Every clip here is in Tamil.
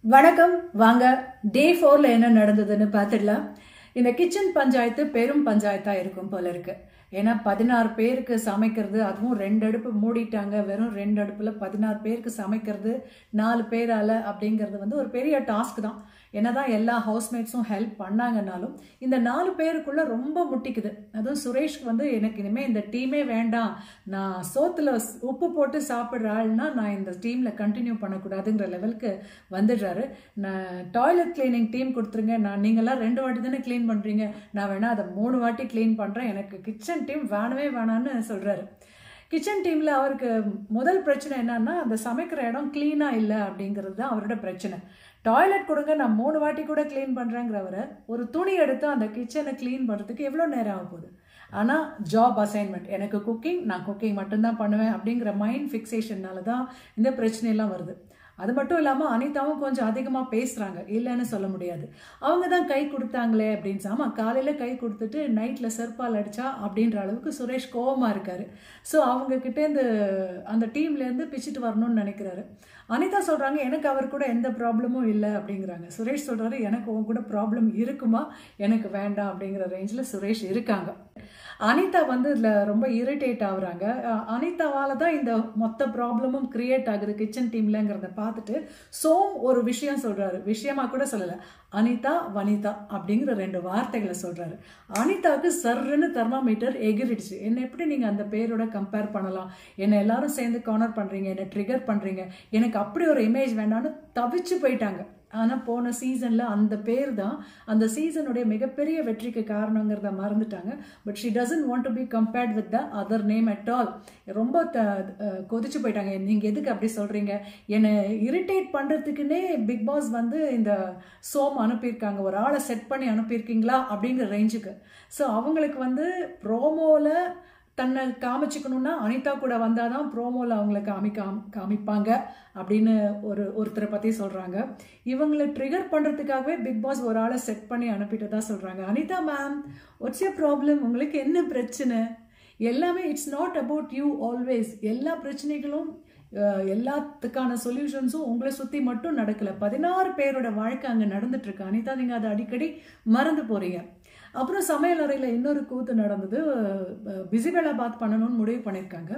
வணக்கம் வாங்க டே ஃபோர்ல என்ன நடந்ததுன்னு பார்த்துடலாம் இந்த கிச்சன் பஞ்சாயத்து பெரும் பஞ்சாயத்தா இருக்கும் போல இருக்கு ஏன்னா பதினாறு பேருக்கு சமைக்கிறது அதுவும் ரெண்டு அடுப்பு மூடிட்டாங்க வெறும் ரெண்டு அடுப்புல பதினாறு பேருக்கு சமைக்கிறது நாலு பேரால அப்படிங்கிறது வந்து ஒரு பெரிய டாஸ்க் தான் என்னதான் எல்லா ஹவுஸ்மேட்ஸும் ஹெல்ப் பண்ணாங்கன்னாலும் இந்த நாலு பேருக்குள்ள ரொம்ப முட்டிக்குது அதுவும் சுரேஷ்க்கு வந்து எனக்கு இனிமே இந்த டீமே வேண்டாம் நான் சோத்துல உப்பு போட்டு சாப்பிட்ற ஆள்னா நான் இந்த டீம்ல கண்டினியூ பண்ணக்கூடாதுங்கிற லெவலுக்கு வந்துடுறாரு நான் டாய்லெட் கிளீனிங் டீம் கொடுத்துருங்க நான் நீங்களாம் ரெண்டு வாட்டி தானே க்ளீன் பண்றீங்க நான் வேணா அதை மூணு வாட்டி க்ளீன் பண்றேன் எனக்கு கிச்சன் டீம் வேணவே வேணான்னு சொல்றாரு கிச்சன் டீம்ல அவருக்கு முதல் பிரச்சனை என்னன்னா அந்த சமைக்கிற இடம் கிளீனா இல்லை அப்படிங்கிறது தான் அவரோட பிரச்சனை டாய்லெட் கொடுங்க நான் மூணு வாட்டி கூட க்ளீன் பண்ணுறேங்கிறவரை ஒரு துணி எடுத்து அந்த கிச்சனை க்ளீன் பண்ணுறதுக்கு எவ்வளோ நேரம் ஆக போகுது ஆனால் ஜாப் அசைன்மெண்ட் எனக்கு குக்கிங் நான் குக்கிங் மட்டும்தான் பண்ணுவேன் அப்படிங்கிற மைண்ட் ஃபிக்ஸேஷன்னால தான் இந்த பிரச்சனையெல்லாம் வருது அது மட்டும் இல்லாமல் அனிதாவும் கொஞ்சம் அதிகமாக பேசுகிறாங்க இல்லைன்னு சொல்ல முடியாது அவங்க தான் கை கொடுத்தாங்களே அப்படின்னு ஆமாம் காலையில் கை கொடுத்துட்டு நைட்டில் செருப்பால் அடிச்சா அப்படின்ற அளவுக்கு சுரேஷ் கோவமாக இருக்காரு ஸோ அவங்க கிட்டேருந்து அந்த டீம்லேருந்து பிச்சுட்டு வரணும்னு நினைக்கிறாரு அனிதா சொல்கிறாங்க எனக்கு அவர் கூட எந்த ப்ராப்ளமும் இல்லை அப்படிங்கிறாங்க சுரேஷ் சொல்கிறாரு எனக்கு உன் கூட ப்ராப்ளம் இருக்குமா எனக்கு வேண்டாம் அப்படிங்கிற ரேஞ்சில் சுரேஷ் இருக்காங்க அனிதா வந்து இதில் ரொம்ப இரிட்டேட் ஆகுறாங்க அனிதாவால் தான் இந்த மொத்த ப்ராப்ளமும் கிரியேட் ஆகுது கிச்சன் டீம்லங்கிறத பார்த்துட்டு சோம் ஒரு விஷயம் சொல்கிறாரு விஷயமா கூட சொல்லலை அனிதா வனிதா அப்படிங்கிற ரெண்டு வார்த்தைகளை சொல்கிறாரு அனிதாவுக்கு சர்ன்னு தெர்மாமீட்டர் எகிரிடுச்சு என்ன எப்படி நீங்கள் அந்த பேரோட கம்பேர் பண்ணலாம் என்னை எல்லாரும் சேர்ந்து கார்னர் பண்ணுறீங்க என்னை ட்ரிகர் பண்ணுறீங்க எனக்கு அப்படி ஒரு இமேஜ் வேண்டாம்னு தவிச்சு போயிட்டாங்க ஆனால் போன சீசனில் அந்த பேர் தான் அந்த சீசனுடைய மிகப்பெரிய வெற்றிக்கு காரணங்கிறத மறந்துட்டாங்க but she doesn't want to be compared with the other name at all ரொம்ப த கொதிச்சு போயிட்டாங்க நீங்கள் எதுக்கு அப்படி சொல்கிறீங்க என்னை இரிட்டேட் பண்ணுறதுக்குன்னே பிக் பாஸ் வந்து இந்த சோம் அனுப்பியிருக்காங்க ஒரு ஆளை செட் பண்ணி அனுப்பியிருக்கீங்களா அப்படிங்கிற ரேஞ்சுக்கு ஸோ அவங்களுக்கு வந்து ப்ரோமோவில் தன்னை காமிச்சிக்கணும்னா அனிதா கூட வந்தால் தான் ப்ரோமோவில் அவங்கள காமிக்கா காமிப்பாங்க அப்படின்னு ஒரு ஒருத்தரை பற்றி சொல்கிறாங்க இவங்களை ட்ரிகர் பண்ணுறதுக்காகவே பிக் பாஸ் ஒரு ஆளை செட் பண்ணி அனுப்பிட்டதா சொல்கிறாங்க Anita ma'am what's a problem உங்களுக்கு என்ன பிரச்சனை எல்லாமே it's not about you always எல்லா பிரச்சனைகளும் எல்லாத்துக்கான சொல்யூஷன்ஸும் உங்களை சுற்றி மட்டும் நடக்கலை பதினாறு பேரோட வாழ்க்கை அங்கே நடந்துட்டுருக்கு அனிதா நீங்கள் அதை அடிக்கடி மறந்து போகிறீங்க அப்புறம் சமையல் அறையில் இன்னொரு கூத்து நடந்தது பிஸி வேலை பாத் பண்ணணும்னு முடிவு பண்ணியிருக்காங்க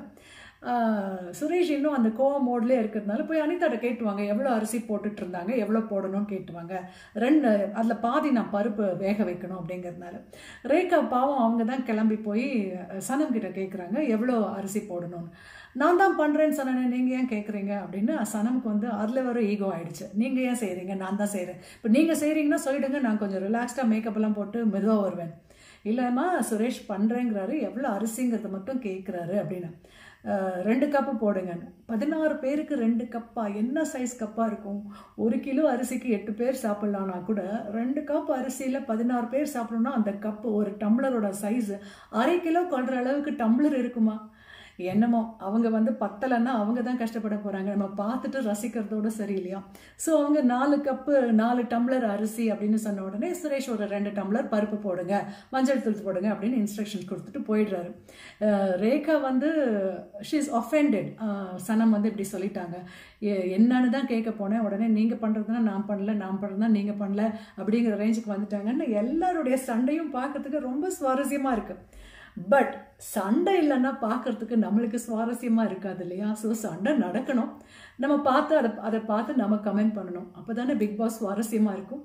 சுரேஷ் இன்னும் அந்த கோவ மோட்லேயே இருக்கிறதுனால போய் அனிதாட்ட கேட்டுவாங்க எவ்வளோ அரிசி போட்டுட்டு இருந்தாங்க எவ்வளோ போடணும்னு கேட்டுவாங்க ரெண்டு அதில் பாதி நான் பருப்பு வேக வைக்கணும் அப்படிங்கிறதுனால ரேகா பாவம் அவங்க தான் கிளம்பி போய் சனம் கிட்ட கேட்குறாங்க எவ்வளோ அரிசி போடணும்னு நான் தான் பண்ணுறேன்னு சொன்னேன் நீங்கள் ஏன் கேட்குறீங்க அப்படின்னு சனமுக்கு வந்து அதில் வர ஈகோ ஆயிடுச்சு நீங்கள் ஏன் செய்கிறீங்க நான் தான் செய்கிறேன் இப்போ நீங்கள் செய்கிறீங்கன்னா சொல்லிடுங்க நான் கொஞ்சம் ரிலாக்ஸ்டாக மேக்கப்லாம் போட்டு மெதுவாக வருவேன் இல்லைம்மா சுரேஷ் பண்ணுறேங்கிறாரு எவ்வளோ அரிசிங்கிறத மட்டும் கேட்குறாரு அப்படின்னு ரெண்டு கப்பு போடுங்கன்னு பதினாறு பேருக்கு ரெண்டு கப்பா என்ன சைஸ் கப்பாக இருக்கும் ஒரு கிலோ அரிசிக்கு எட்டு பேர் சாப்பிட்லான்னா கூட ரெண்டு கப் அரிசியில் பதினாறு பேர் சாப்பிடணும்னா அந்த கப்பு ஒரு டம்ளரோட சைஸு அரை கிலோ கொள்கிற அளவுக்கு டம்ளர் இருக்குமா என்னமோ அவங்க வந்து பத்தலைன்னா அவங்க தான் கஷ்டப்பட போகிறாங்க நம்ம பார்த்துட்டு ரசிக்கிறதோட சரியில்லையா ஸோ அவங்க நாலு கப்பு நாலு டம்ளர் அரிசி அப்படின்னு சொன்ன உடனே சுரேஷ் ஒரு ரெண்டு டம்ளர் பருப்பு போடுங்க மஞ்சள் தூள் போடுங்க அப்படின்னு இன்ஸ்ட்ரக்ஷன் கொடுத்துட்டு போயிடுறாரு ரேகா வந்து ஷீ இஸ் ஒஃபெண்டட் சனம் வந்து இப்படி சொல்லிட்டாங்க என்னன்னு தான் கேட்க போனேன் உடனே நீங்கள் பண்ணுறதுனா நான் பண்ணல நான் பண்ணுறதுனா நீங்கள் பண்ணல அப்படிங்கிற ரேஞ்சுக்கு வந்துட்டாங்கன்னு எல்லாருடைய சண்டையும் பார்க்கறதுக்கு ரொம்ப சுவாரஸ்யமாக இருக்குது பட் சண்டை இல்லைன்னா பார்க்கறதுக்கு நம்மளுக்கு சுவாரஸ்யமாக இருக்காது இல்லையா ஸோ சண்டை நடக்கணும் நம்ம பார்த்து அதை அதை பார்த்து நம்ம கமெண்ட் பண்ணணும் அப்போ தானே பிக் பாஸ் சுவாரஸ்யமாக இருக்கும்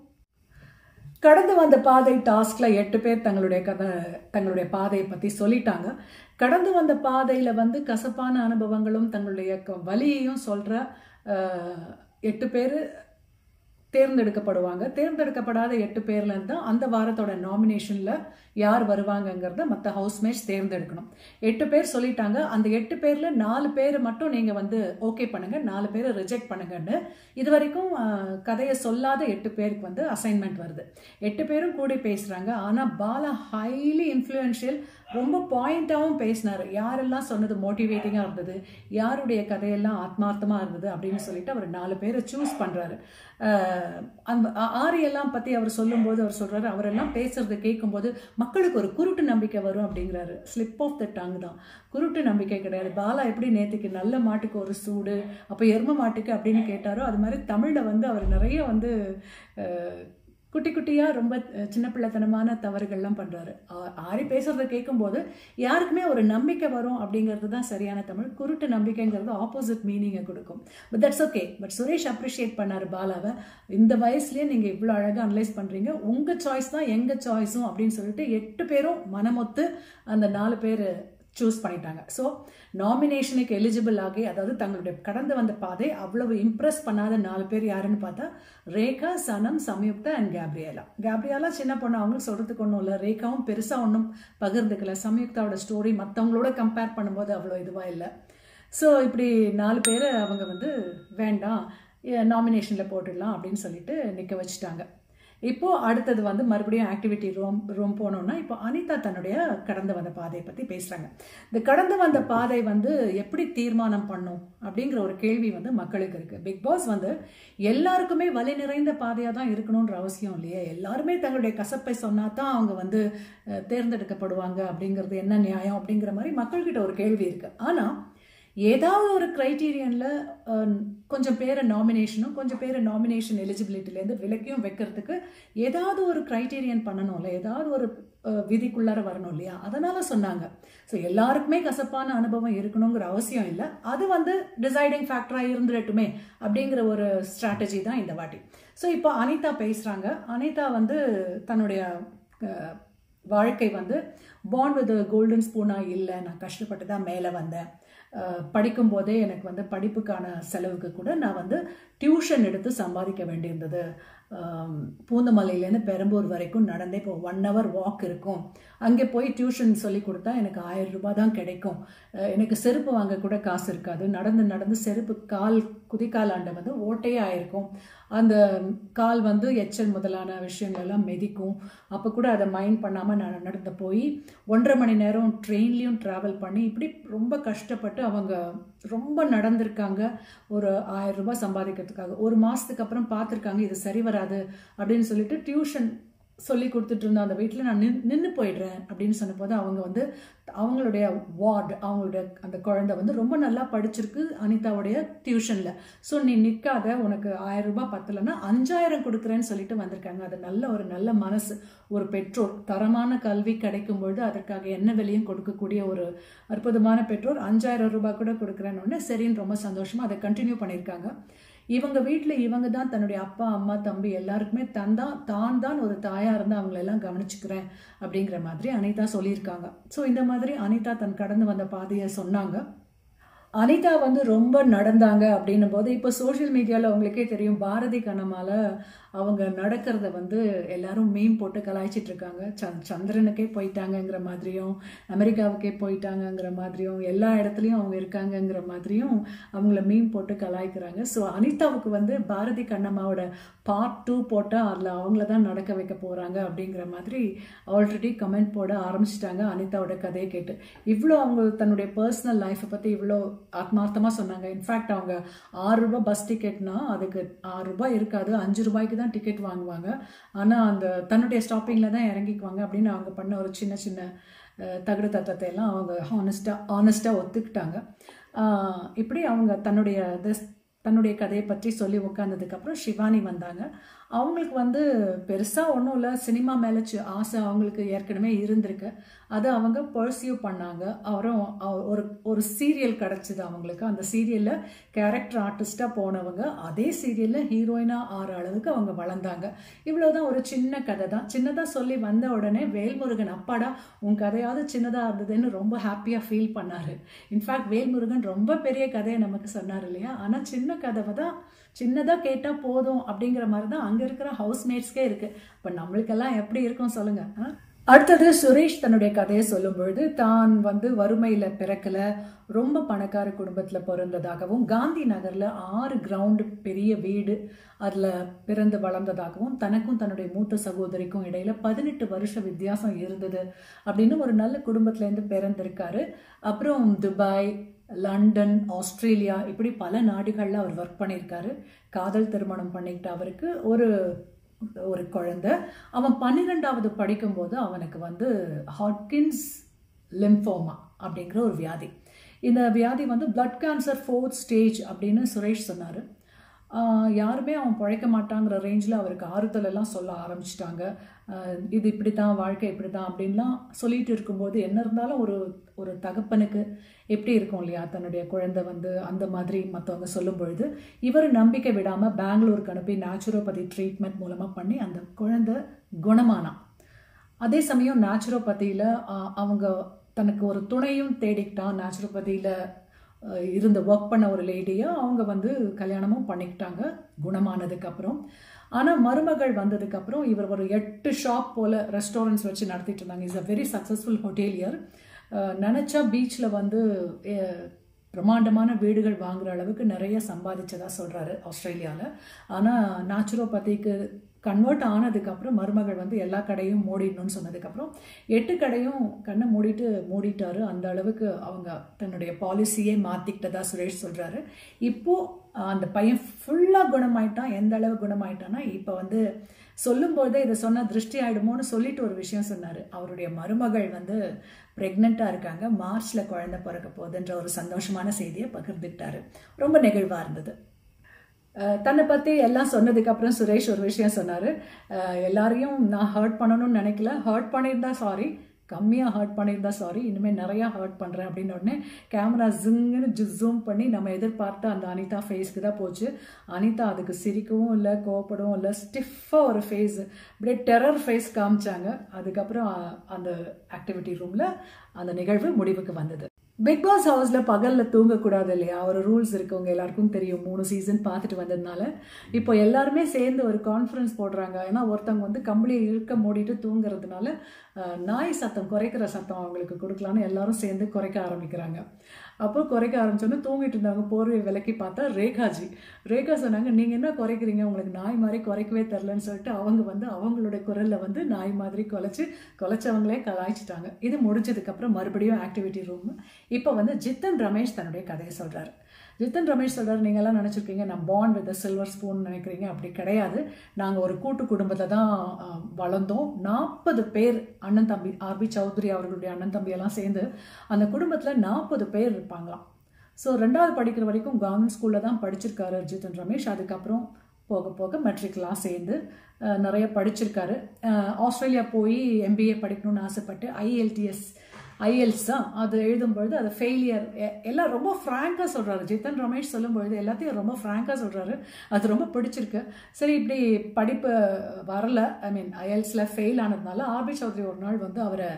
கடந்து வந்த பாதை டாஸ்க்ல எட்டு பேர் தங்களுடைய கதை தங்களுடைய பாதையை பற்றி சொல்லிட்டாங்க கடந்து வந்த பாதையில் வந்து கசப்பான அனுபவங்களும் தங்களுடைய வலியையும் சொல்கிற எட்டு பேர் தேர்ந்தெடுக்கப்படுவாங்க தேர்ந்தெடுக்கப்படாத எட்டு பேர்ல இருந்து அந்த வாரத்தோட நாமினேஷன்ல யார் வருவாங்கங்கிறத மற்ற ஹவுஸ்மேட்ஸ் தேர்ந்தெடுக்கணும் எட்டு பேர் சொல்லிட்டாங்க அந்த எட்டு பேர்ல நாலு பேர் மட்டும் நீங்க வந்து ஓகே பண்ணுங்க நாலு பேரை ரிஜெக்ட் பண்ணுங்கன்னு இது வரைக்கும் கதையை சொல்லாத எட்டு பேருக்கு வந்து அசைன்மெண்ட் வருது எட்டு பேரும் கூடி பேசுறாங்க ஆனா பாலா ஹைலி இன்ஃப்ளூயன்ஷியல் ரொம்ப பாயிண்டாகவும் பேசினார் யாரெல்லாம் சொன்னது மோட்டிவேட்டிங்காக இருந்தது யாருடைய கதையெல்லாம் ஆத்மார்த்தமாக இருந்தது அப்படின்னு சொல்லிட்டு அவர் நாலு பேரை சூஸ் பண்ணுறாரு அந்த ஆ- ஆரியெல்லாம் பற்றி அவர் சொல்லும்போது அவர் சொல்கிறாரு அவரெல்லாம் பேசுறத கேட்கும்போது மக்களுக்கு ஒரு குருட்டு நம்பிக்கை வரும் அப்படிங்கிறாரு ஸ்லிப் ஆஃப் த டங் தான் குருட்டு நம்பிக்கை கிடையாது பாலா எப்படி நேற்றுக்கு நல்ல மாட்டுக்கு ஒரு சூடு அப்போ எரும மாட்டுக்கு அப்படின்னு கேட்டாரோ அது மாதிரி தமிழில் வந்து அவர் நிறைய வந்து அஹ், குட்டி குட்டியாக ரொம்ப அஹ், சின்ன பிள்ளைத்தனமான தவறுகள்லாம் பண்ணுறாரு ஆரி பேசுகிறத கேட்கும்போது யாருக்குமே ஒரு நம்பிக்கை வரும் அப்படிங்கிறது தான் சரியான தமிழ் குருட்டு நம்பிக்கைங்கிறது ஆப்போசிட் மீனிங்கை கொடுக்கும் but that's okay but Suresh appreciate பண்ணார் பாலாவை இந்த வயசுலேயே நீங்கள் இவ்வளோ அழகாக அனலைஸ் பண்ணுறீங்க உங்கள் சாய்ஸ் தான் எங்கள் சாய்ஸும் அப்படின்னு சொல்லிட்டு எட்டு பேரும் மனமொத்து அந்த நாலு பேர் சூஸ் பண்ணிட்டாங்க ஸோ நாமினேஷனுக்கு எலிஜிபிள் ஆகி அதாவது தங்களுடைய கடந்து வந்த பாதை அவ்வளவு இம்ப்ரெஸ் பண்ணாத நாலு பேர் யாருன்னு பார்த்தா Rekha Sanam Samyuktha and Gabriella Gabriella சின்ன பொண்ணு அவங்களுக்கு சொல்கிறதுக்கு ஒன்றும் இல்லை ரேகாவும் பெருசாக ஒன்றும் பகிர்ந்துக்கல சம்யுக்தாவோட ஸ்டோரி மற்றவங்களோட கம்பேர் பண்ணும்போது அவ்வளோ இதுவாக இல்லை ஸோ இப்படி நாலு பேர் அவங்க வந்து வேண்டாம் நாமினேஷனில் போட்டுடலாம் அப்படின்னு சொல்லிட்டு நிற்க வச்சுட்டாங்க இப்போ அடுத்தது வந்து மறுபடியும் ஆக்டிவிட்டி ரூம் ரூம் போனோம்னா இப்போ அனிதா தன்னுடைய கடந்து வந்த பாதையை பற்றி பேசுகிறாங்க இந்த கடந்து வந்த பாதை வந்து எப்படி தீர்மானம் பண்ணும் அப்படிங்கிற ஒரு கேள்வி வந்து மக்களுக்கு இருக்குது பிக் பாஸ் வந்து எல்லாருக்குமே வலி நிறைந்த பாதையாக தான் இருக்கணுன்ற அவசியம் இல்லையே எல்லாருமே தங்களுடைய கசப்பை சொன்னா தான் அவங்க வந்து அஹ், தேர்ந்தெடுக்கப்படுவாங்க அப்படிங்கிறது என்ன நியாயம் அப்படிங்கிற மாதிரி மக்கள்கிட்ட ஒரு கேள்வி இருக்குது ஆனால் ஏதாவது ஒரு க்ரைட்டீரியனில் கொஞ்சம் பேரை நாமினேஷனும் கொஞ்சம் பேரை நாமினேஷன் எலிஜிபிலிட்டிலேருந்து விலக்கியும் வைக்கிறதுக்கு ஏதாவது ஒரு க்ரைட்டீரியன் பண்ணணும்ல ஏதாவது ஒரு அஹ், விதிக்குள்ளார வரணும் இல்லையா அதனால சொன்னாங்க ஸோ எல்லாருக்குமே கசப்பான அனுபவம் இருக்கணுங்கிற அவசியம் இல்லை அது வந்து டிசைடிங் ஃபேக்டராக இருந்துடட்டுமே அப்படிங்கிற ஒரு ஸ்ட்ராட்டஜி தான் இந்த வாட்டி ஸோ இப்போ அனிதா பேசுகிறாங்க அனிதா வந்து தன்னுடைய அஹ், வாழ்க்கை வந்து பாண்ட் வித் கோல்டன் ஸ்பூனாக இல்லை நான் கஷ்டப்பட்டு தான் மேலே வந்தேன் அஹ், படிக்கும்போதே எனக்கு வந்து படிப்புக்கான செலவுக்கு கூட நான் வந்து டியூஷன் எடுத்து சம்பாதிக்க வேண்டியிருந்தது ஆம், பூந்தமல்லையிலேருந்து பெரம்பூர் வரைக்கும் நடந்தே இப்போ ஒன் ஹவர் வாக் இருக்கும் அங்கே போய் டியூஷன் சொல்லி கொடுத்தா எனக்கு ஆயிரம் ரூபாய் தான் கிடைக்கும் அஹ், எனக்கு செருப்பு வாங்க கூட காசு இருக்காது நடந்து நடந்து செருப்பு கால் குதிக்காலாண்ட வந்து ஓட்டையே ஆயிருக்கும் அந்த கால் வந்து எச்சல் முதலான விஷயங்கள் எல்லாம் மிதிக்கும் அப்போ கூட அதை மைண்ட் பண்ணாமல் நான் நடந்து போய் ஒன்றரை மணி நேரம் ட்ரெயின்லேயும் ட்ராவல் பண்ணி இப்படி ரொம்ப கஷ்டப்பட்டு அவங்க ரொம்ப நடந்திருக்காங்க ஒரு ஆயிரம் ரூபாய் சம்பாதிக்கிறதுக்காக ஒரு மாதத்துக்கு அப்புறம் பார்த்துருக்காங்க இது சரி வராது அப்படின்னு சொல்லிட்டு டியூஷன் சொல்லி கொடுத்துட்டு இருந்த அந்த வீட்டில் நான் நின் நின்று போயிடுறேன் அப்படின்னு சொன்னபோது அவங்க வந்து அவங்களுடைய வார்டு அவங்களுடைய அந்த குழந்தை வந்து ரொம்ப நல்லா படிச்சிருக்கு அனிதாவுடைய டியூஷனில் ஸோ நீ நிற்காத உனக்கு ஆயிரம் ரூபாய் பத்தலைன்னா அஞ்சாயிரம் கொடுக்குறேன்னு சொல்லிட்டு வந்திருக்காங்க அது நல்ல ஒரு நல்ல மனசு ஒரு பெற்றோர் தரமான கல்வி கிடைக்கும் பொழுது அதற்காக என்ன விலையும் கொடுக்கக்கூடிய ஒரு அற்புதமான பெற்றோர் அஞ்சாயிரம் ரூபாய் கூட கொடுக்குறேன்னு உடனே சரின்னு ரொம்ப சந்தோஷமாக அதை கண்டினியூ பண்ணியிருக்காங்க இவங்க வீட்டில் இவங்க தான் தன்னுடைய அப்பா அம்மா தம்பி எல்லாருக்குமே தன் தான் தான் தான் ஒரு தாயாக இருந்து அவங்களெல்லாம் கவனிச்சுக்கிறேன் அப்படிங்கிற மாதிரி அனிதா சொல்லியிருக்காங்க ஸோ இந்த மாதிரி அனிதா தன் கடந்து வந்த பாதையை சொன்னாங்க அனிதா வந்து ரொம்ப நடந்தாங்க அப்படின்னும் போது இப்போ சோஷியல் மீடியாவில் உங்களுக்கே தெரியும் பாரதி கண்ணமால அவங்க நடக்கிறத வந்து எல்லாரும் மீம் போட்டு கலாய்ச்சிட்டு இருக்காங்க சந் சந்திரனுக்கே போயிட்டாங்கங்கிற மாதிரியும் அமெரிக்காவுக்கே போயிட்டாங்கங்கிற மாதிரியும் எல்லா இடத்துலையும் அவங்க இருக்காங்கங்கிற மாதிரியும் அவங்கள மீம் போட்டு கலாய்க்கிறாங்க ஸோ அனிதாவுக்கு வந்து பாரதி கண்ணம்மாவோட பார்ட் டூ போட்டால் அதில் அவங்கள தான் நடக்க வைக்க போகிறாங்க அப்படிங்கிற மாதிரி ஆல்ரெடி கமெண்ட் போட ஆரம்பிச்சிட்டாங்க அனிதாவோட கதையை கேட்டு இவ்வளோ அவங்க தன்னுடைய பர்சனல் லைஃப்பை பற்றி இவ்வளோ ஆத்மார்த்தமாக சொன்னாங்க இன்ஃபேக்ட் அவங்க ஆறு ரூபாய் பஸ் டிக்கெட்னா அதுக்கு ஆறு ரூபாய் இருக்காது அஞ்சு ரூபாய்க்கு தான் டிக்கெட் வாங்குவாங்க ஆனால் அந்த தன்னுடைய ஸ்டாப்பிங்கில் தான் இறங்கிக்குவாங்க அப்படின்னு அவங்க பண்ண ஒரு சின்ன சின்ன அஹ், தகுடு தத்தத்தை எல்லாம் அவங்க ஹானஸ்டாக ஆனஸ்ட்டாக ஒத்துக்கிட்டாங்க ஆஹ், இப்படி அவங்க தன்னுடைய this தன்னுடைய கதையை பற்றி சொல்லி உட்காந்ததுக்கப்புறம் சிவானி வந்தாங்க அவங்களுக்கு வந்து பெருசாக ஒன்றும் இல்லை சினிமா மேலே சி- ஆசை அவங்களுக்கு ஏற்கனவே இருந்திருக்கு அதை அவங்க பர்சியூ பண்ணாங்க அவரும் அவ- ஒரு ஒரு சீரியல் கிடச்சிது அவங்களுக்கு அந்த சீரியலில் கேரக்டர் ஆர்டிஸ்டாக போனவங்க அதே சீரியலில் ஹீரோயினாக ஆற அளவுக்கு அவங்க வளர்ந்தாங்க இவ்வளோதான் ஒரு சின்ன கதை தான் சின்னதாக சொல்லி வந்த உடனே வேல்முருகன் அப்பாடா உன் கதையாவது சின்னதாக இருந்ததுன்னு ரொம்ப ஹாப்பியாக ஃபீல் பண்ணார் இன்ஃபேக்ட் வேல்முருகன் ரொம்ப பெரிய கதையை நமக்கு சொன்னார் இல்லையா ஆனால் சின்ன கதவை தான் சின்னதாக கேட்டால் போதும் அப்படிங்கிற மாதிரி தான் அங்கே இருக்கிற ஹவுஸ்மேட்ஸ்க்கே இருக்குது இப்போ நம்மளுக்கெல்லாம் எப்படி இருக்கும் சொல்லுங்கள் அடுத்தது சுரேஷ் தன்னுடைய கதையை சொல்லும் பொழுது தான் வந்து வறுமையில பிறக்கல ரொம்ப பணக்கார குடும்பத்துல பிறந்ததாகவும் காந்தி நகர்ல ஆறு கிரவுண்டு பெரிய வீடு அதுல பிறந்து வளர்ந்ததாகவும் தனக்கும் தன்னுடைய மூத்த சகோதரிக்கும் இடையில பதினெட்டு வருஷ வித்தியாசம் இருந்தது அப்படின்னு ஒரு நல்ல குடும்பத்துல இருந்து பிறந்திருக்காரு அப்புறம் துபாய் லண்டன் ஆஸ்திரேலியா இப்படி பல நாடுகளில் அவர் ஒர்க் பண்ணியிருக்காரு காதல் திருமணம் பண்ணிக்கிட்ட அவருக்கு ஒரு ஒரு குழந்தை அவன் பன்னிரெண்டாவது படிக்கும்போது அவனுக்கு வந்து ஹாட்கின்ஸ் லிம்ஃபோமா அப்படிங்கிற ஒரு வியாதி இந்த வியாதி வந்து பிளட் கேன்சர் ஃபோர்த் ஸ்டேஜ் அப்படின்னு சுரேஷ் சொன்னார் யாருமே அவன் பிழைக்க மாட்டாங்கிற ரேஞ்சில் அவருக்கு ஆறுதல் எல்லாம் சொல்ல ஆரம்பிச்சிட்டாங்க இது இப்படி தான் வாழ்க்கை இப்படி தான் அப்படின்லாம் சொல்லிட்டு இருக்கும்போது என்ன இருந்தாலும் ஒரு ஒரு தகப்பனுக்கு எப்படி இருக்கும் இல்லையா தன்னுடைய குழந்தை வந்து அந்த மாதிரி மற்றவங்க சொல்லும் பொழுது இவர் நம்பிக்கை விடாமல் பெங்களூருக்கு அனுப்பி நேச்சுரோபதி ட்ரீட்மெண்ட் மூலமாக பண்ணி அந்த குழந்தை குணமானான் அதே சமயம் நேச்சுரோபதியில் அவங்க தனக்கு ஒரு துணையும் தேடிக்கிட்டான் நேச்சுரோபதியில் இருந்த ஒர்க் பண்ண ஒரு லேடியை அவங்க வந்து கல்யாணமும் பண்ணிக்கிட்டாங்க குணமானதுக்கப்புறம் ஆனால் மருமகள் வந்ததுக்கப்புறம் இவர் ஒரு எட்டு ஷாப் போல் ரெஸ்டாரண்ட்ஸ் வச்சு நடத்திட்டு இருந்தாங்க is a very successful hotelier நினச்சா பீச்சில் வந்து பிரம்மாண்டமான வீடுகள் வாங்குற அளவுக்கு நிறைய சம்பாதிச்சதா சொல்கிறாரு ஆஸ்திரேலியாவில் ஆனால் நேச்சுரோபதிக்கு கன்வெர்ட் ஆனதுக்கப்புறம் மருமகள் வந்து எல்லா கடையும் மூடிடணும்னு சொன்னதுக்கப்புறம் எட்டு கடையும் கண்ணை மூடிட்டு மூடிட்டாரு அந்த அளவுக்கு அவங்க தன்னுடைய பாலிசியே மாற்றிக்கிட்டதா சுரேஷ் சொல்கிறாரு இப்போது அந்த பையன் ஃபுல்லாக குணமாயிட்டான் எந்த அளவு குணமாயிட்டான்னா இப்போ வந்து சொல்லும்போதே இதை சொன்னால் திருஷ்டி ஆகிடுமோன்னு சொல்லிட்டு ஒரு விஷயம் சொன்னார் அவருடைய மருமகள் வந்து ப்ரெக்னெண்ட்டாக இருக்காங்க மார்ச்சில் குழந்தை பிறக்க போகுதுன்ற ஒரு சந்தோஷமான செய்தியை பகிர்ந்துக்கிட்டாரு ரொம்ப நெகிழ்வாக இருந்தது தன்னை பற்றி எல்லாம் சொன்னதுக்கப்புறம் சுரேஷ் ஒரு விஷயம் சொன்னார் எல்லாரையும் நான் ஹர்ட் பண்ணணும்னு நினைக்கல ஹர்ட் பண்ணியிருந்தா சாரி கம்மியாக ஹர்ட் பண்ணியிருந்தா சாரி இனிமேல் நிறையா ஹர்ட் பண்ணுறேன் அப்படின்னு உடனே கேமரா ஜிங்குன்னு ஜூம் பண்ணி நம்ம எதிர்பார்த்த அந்த அனிதா ஃபேஸ்க்கு தான் போச்சு அனிதா அதுக்கு சிரிக்கவும் இல்லை கோவப்படவும் இல்லை ஸ்டிஃபாக ஒரு ஃபேஸ் அப்படியே டெரர் ஃபேஸ் காமிச்சாங்க அதுக்கப்புறம் அந்த ஆக்டிவிட்டி ரூமில் அந்த நிகழ்வு முடிவுக்கு வந்தது பிக் பாஸ் ஹவுஸில் பகலில் தூங்கக்கூடாது இல்லையா ஒரு ரூல்ஸ் இருக்கவங்க எல்லாருக்கும் தெரியும் மூணு சீசன் பார்த்துட்டு வந்ததுனால இப்போ எல்லாருமே சேர்ந்து ஒரு கான்ஃபரன்ஸ் போடுறாங்க ஏன்னா ஒருத்தவங்க வந்து கம்பளியை இழுக்க மூடிட்டு தூங்குறதுனால நாய் சத்தம் குறைக்கிற சத்தம் அவங்களுக்கு கொடுக்கலான்னு எல்லாரும் சேர்ந்து குறைக்க ஆரம்பிக்கிறாங்க அப்போ குறைக்க ஆரம்பிச்சோன்னே தூங்கிட்டு இருந்தாங்க போர்வை விலக்கி பார்த்தா ரேகாஜி ரேகா சொன்னாங்க நீங்கள் என்ன குறைக்கிறீங்க உங்களுக்கு நாய் மாதிரி குறைக்கவே தெரிலன்னு சொல்லிட்டு அவங்க வந்து அவங்களோட குரலில் வந்து நாய் மாதிரி குலைச்சி குலைச்சவங்களே கலாய்ச்சிட்டாங்க இது முடிஞ்சதுக்கப்புறம் மறுபடியும் ஆக்டிவிட்டி ரூம் இப்போ வந்து ஜித்தன் ரமேஷ் தன்னுடைய கதையை சொல்கிறாரு ஜித்தன் ரமேஷ் சொல்கிறார் நீங்கள்லாம் நினச்சிருக்கீங்க நான் பாண்ட் வித் சில்வர் ஸ்பூன் நினைக்கிறீங்க அப்படி கிடையாது நாங்கள் ஒரு கூட்டு குடும்பத்தில் தான் வளர்ந்தோம் நாற்பது பேர் அண்ணன் தம்பி ஆர்பி சௌத்ரி அவர்களுடைய அண்ணன் தம்பியெல்லாம் சேர்ந்து அந்த குடும்பத்தில் நாற்பது பேர் இருப்பாங்களாம் ஸோ ரெண்டாவது படிக்கிற வரைக்கும் கவர்மெண்ட் ஸ்கூலில் தான் படிச்சிருக்காரு ஜித்தன் ரமேஷ் அதுக்கப்புறம் போக போக மெட்ரிக்லாம் சேர்ந்து நிறைய படிச்சிருக்காரு ஆஸ்திரேலியா போய் எம்பிஏ படிக்கணும்னு ஆசைப்பட்டு ஐஎல்டிஎஸ் ஐஎல்ஸ் தான் அது எழுதும்பொழுது அது ஃபெயிலியர் எல்லாம் ரொம்ப ஃப்ராங்காக சொல்கிறாரு ஜித்தன் ரமேஷ் சொல்லும்பொழுது எல்லாத்தையும் ரொம்ப ஃப்ராங்காக சொல்கிறாரு அது ரொம்ப பிடிச்சிருக்கு சரி இப்படி படிப்பு வரல ஐ மீன் ஐஎல்ஸில் ஃபெயில் ஆனதுனால ஆர்பி சௌத்ரி ஒரு நாள் வந்து அவரை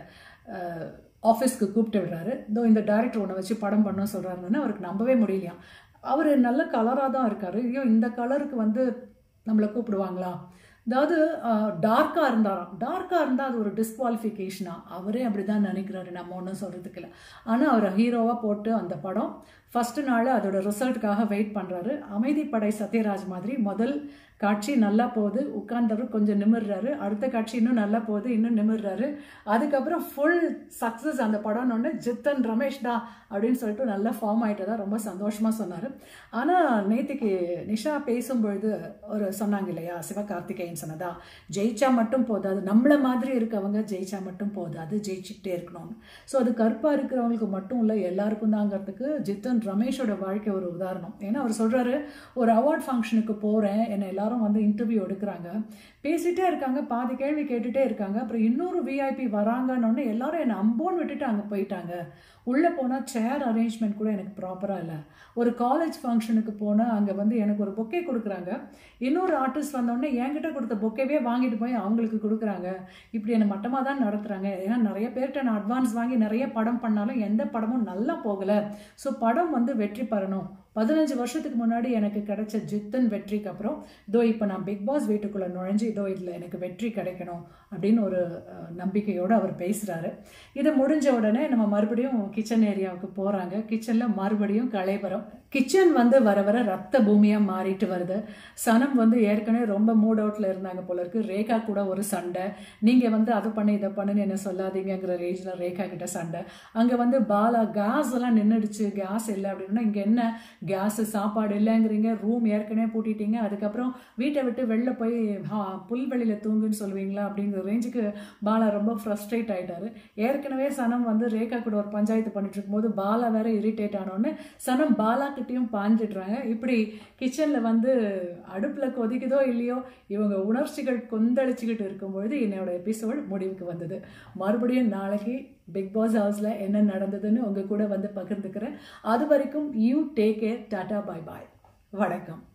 ஆஃபீஸ்க்கு கூப்பிட்டு விடுறாரு இதோ இந்த டைரக்டர் ஒன்று வச்சு படம் பண்ண சொல்கிறாருன்னு அவருக்கு நம்பவே முடியலையா அவர் நல்ல கலராக தான் இருக்கார் ஐயோ இந்த கலருக்கு வந்து நம்மளை கூப்பிடுவாங்களா அதாவது டார்க்காக இருந்தாராம் டார்க்காக இருந்தால் அது ஒரு டிஸ்குவாலிஃபிகேஷனா அவரே அப்படி தான் நினைக்கிறாரு நம்ம ஒன்றும் சொல்கிறதுக்கு இல்லை ஆனால் அவர் ஹீரோவாக போட்டு அந்த படம் ஃபஸ்ட்டு நாள் அதோட ரிசல்ட்டுக்காக வெயிட் பண்ணுறாரு அமைதிப்படை சத்யராஜ் மாதிரி முதல் காட்சி நல்லா போகுது உட்கார்ந்தவர் கொஞ்சம் நிமிர்றாரு அடுத்த காட்சி இன்னும் நல்லா போகுது இன்னும் நிமிர்றாரு அதுக்கப்புறம் ஃபுல் சக்ஸஸ் அந்த படம்னு ஜித்தன் ரமேஷ் டா அப்படின்னு சொல்லிட்டு நல்லா ஃபார்ம் ஆகிட்டதா ரொம்ப சந்தோஷமாக சொன்னார் ஆனால் நேற்றுக்கு நிஷா பேசும்பொழுது ஒரு சொன்னாங்க இல்லையா சிவகார்த்திகேயன் சொன்னதா ஜெயிச்சா மட்டும் போதாது நம்மளை மாதிரி இருக்கவங்க ஜெயிச்சா மட்டும் போதாது ஜெயிச்சுக்கிட்டே இருக்கணும்னு ஸோ அது கருப்பாக இருக்கிறவங்களுக்கு மட்டும் இல்லை எல்லாருக்கும் தாங்கிறதுக்கு ஜித்தன் ரமேஷோட வாழ்க்கை ஒரு உதாரணம் ஏன்னா அவர் சொல்கிறாரு ஒரு அவார்ட் ஃபங்க்ஷனுக்கு போகிறேன் என்னை எல்லாரும் வந்து இன்டர்வியூ எடுக்கிறாங்க பேசிகிட்டே இருக்காங்க பாதி கேள்வி கேட்டுகிட்டே இருக்காங்க அப்புறம் இன்னொரு விஐபி வராங்கன்னு எல்லாரும் என்னை அம்போன்னு விட்டுட்டு அங்கே போயிட்டாங்க உள்ளே போனால் சேர் அரேஞ்ச்மெண்ட் கூட எனக்கு ப்ராப்பராக இல்லை ஒரு காலேஜ் ஃபங்க்ஷனுக்கு போனால் அங்கே வந்து எனக்கு ஒரு பொக்கே கொடுக்குறாங்க இன்னொரு ஆர்டிஸ்ட் வந்தோடனே என்கிட்ட கொடுத்த பொக்கேவே வாங்கிட்டு போய் அவங்களுக்கு கொடுக்குறாங்க இப்படி என்னை மட்டமாக தான் நடத்துகிறாங்க ஏன்னா நிறைய பேர்கிட்ட நான் அட்வான்ஸ் வாங்கி நிறைய படம் பண்ணாலும் எந்த படமும் நல்லா போகலை ஸோ படம் வந்து வெற்றி பெறணும் பதினஞ்சு வருஷத்துக்கு முன்னாடி எனக்கு கிடைச்ச ஜித்தன் வெற்றிக்கு அப்புறம் இதோ இப்போ நான் பிக் பாஸ் வீட்டுக்குள்ளே நுழைஞ்சு இதோ இதில் எனக்கு வெற்றி கிடைக்கணும் அப்படின்னு ஒரு அஹ், நம்பிக்கையோடு அவர் பேசுகிறாரு இது முடிஞ்ச உடனே நம்ம மறுபடியும் கிச்சன் ஏரியாவுக்கு போகிறாங்க கிச்சனில் மறுபடியும் கலைபரம் கிச்சன் வந்து வர வர ரத்த பூமியாக மாறிட்டு வருது சனம் வந்து ஏற்கனவே ரொம்ப மூட் அவுட்டில் இருந்தாங்க போல இருக்கு ரேகா கூட ஒரு சண்டை நீங்கள் வந்து அதை பண்ணி இதை பண்ணுன்னு என்ன சொல்லாதீங்கங்கிற ரேஞ்சில் ரேகா கிட்ட சண்டை அங்கே வந்து பாலா கேஸ் எல்லாம் நின்றுடுச்சு கேஸ் இல்லை அப்படின்னா இங்கே என்ன கேஸ் சாப்பாடு இல்லைங்கிறீங்க ரூம் ஏற்கனவே பூட்டிட்டீங்க அதுக்கப்புறம் வீட்டை விட்டு வெளில போய் ஆ, புல்வெளியில் தூங்குன்னு சொல்லுவீங்களா அப்படிங்கிற ரேஞ்சுக்கு பாலா ரொம்ப ஃப்ரஸ்ட்ரேட் ஆயிட்டாரு ஏற்கனவே சனம் வந்து ரேகா கூட ஒரு பஞ்சாயத்து பண்ணிட்டு இருக்கும்போது பாலா வேற இரிட்டேட் ஆனோன்னு சனம் பாலா கிட்டயும் பாஞ்சிடுறாங்க இப்படி கிச்சனில் வந்து அடுப்பில் கொதிக்குதோ இல்லையோ இவங்க உணர்ச்சிகள் கொந்தளிச்சுக்கிட்டு இருக்கும்பொழுது என்னோட எபிசோட் முடிவுக்கு வந்தது மறுபடியும் நாளைக்கு பிக் பாஸ் ஹவுஸில் என்ன நடந்ததுன்னு உங்க கூட வந்து பகிர்ந்துக்கிறேன் அது வரைக்கும் you take care tata bye bye வணக்கம்